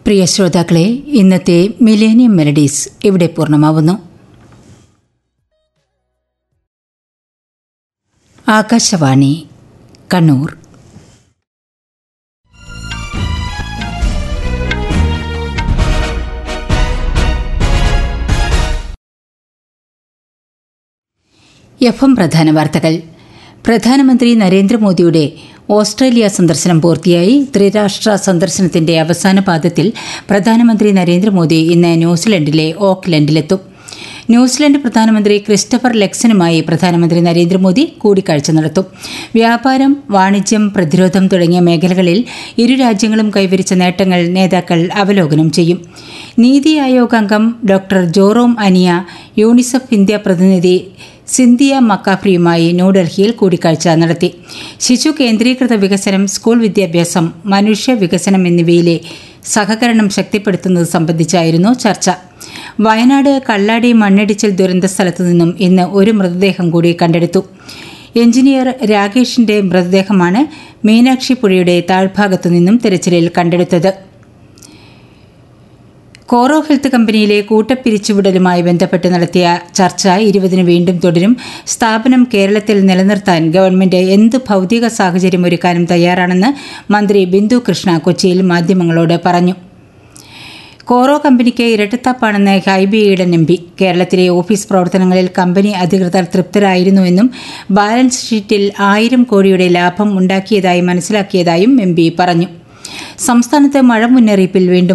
പ്രിയ ശ്രോതാക്കളെ ഇന്നത്തെ millennium melodies ഇവിടെ പൂർണ്ണമാവുന്നു ആകാശവാണി കണ്ണൂർ എഫ് എം പ്രധാന വാർത്തകൾ പ്രധാനമന്ത്രി നരേന്ദ്രമോദിയുടെ ഓസ്ട്രേലിയ സന്ദർശനം പൂർത്തിയായി ത്രിരാഷ്ട്ര സന്ദർശനത്തിന്റെ അവസാന പാദത്തിൽ പ്രധാനമന്ത്രി നരേന്ദ്രമോദി ഇന്ന് ന്യൂസിലൻഡിലെ ഓക്ലൻഡിലെത്തും ന്യൂസിലൻഡ് പ്രധാനമന്ത്രി ക്രിസ്റ്റഫർ ലെക്സനുമായി പ്രധാനമന്ത്രി നരേന്ദ്രമോദി കൂടിക്കാഴ്ച നടത്തും വ്യാപാരം വാണിജ്യം പ്രതിരോധം തുടങ്ങിയ മേഖലകളിൽ ഇരു രാജ്യങ്ങളും കൈവരിച്ച നേട്ടങ്ങൾ നേതാക്കൾ അവലോകനം ചെയ്യും നീതി ആയോഗ് അംഗം ഡോക്ടർ ജോറോം അനിയ യൂണിസെഫ് ഇന്ത്യ പ്രതിനിധി സിന്ധിയ മക്കാഫ്രിയുമായി ന്യൂഡൽഹിയിൽ കൂടിക്കാഴ്ച നടത്തി ശിശു കേന്ദ്രീകൃത വികസനം സ്കൂൾ വിദ്യാഭ്യാസം മനുഷ്യ വികസനം എന്നിവയിലെ സഹകരണം ശക്തിപ്പെടുത്തുന്നത് സംബന്ധിച്ചായിരുന്നു ചർച്ച വയനാട് കള്ളാടി മണ്ണിടിച്ചിൽ ദുരന്ത സ്ഥലത്തു നിന്നും ഇന്ന് ഒരു മൃതദേഹം കൂടി കണ്ടെടുത്തു എഞ്ചിനീയർ രാകേഷിന്റെ മൃതദേഹമാണ് മീനാക്ഷി പുഴയുടെ താഴ്ഭാഗത്തു നിന്നും തിരച്ചിലിൽ കണ്ടെടുത്തത് കോറോ ഹെൽത്ത് കമ്പനിയിലെ കൂട്ടപ്പിരിച്ചുവിടലുമായി ബന്ധപ്പെട്ട് നടത്തിയ ചർച്ച ഇരുപതിന് വീണ്ടും തുടരും സ്ഥാപനം കേരളത്തിൽ നിലനിർത്താൻ ഗവൺമെന്റ് എന്ത് ഭൗതിക സാഹചര്യം ഒരുക്കാനും തയ്യാറാണെന്ന് മന്ത്രി ബിന്ദു കൃഷ്ണ കൊച്ചിയിൽ മാധ്യമങ്ങളോട് പറഞ്ഞു കോറോ കമ്പനിക്ക് ഇരട്ടത്താപ്പാണെന്ന് ഹൈബി ഈഡൻ എം പി കേരളത്തിലെ ഓഫീസ് പ്രവർത്തനങ്ങളിൽ കമ്പനി അധികൃതർ തൃപ്തരായിരുന്നുവെന്നും ബാലൻസ് ഷീറ്റിൽ ആയിരം കോടിയുടെ ലാഭം ഉണ്ടാക്കിയതായി മനസ്സിലാക്കിയതായും എം പി പറഞ്ഞു സംസ്ഥാനത്ത് മഴ മുന്നറിയിപ്പിൽ വീണ്ടും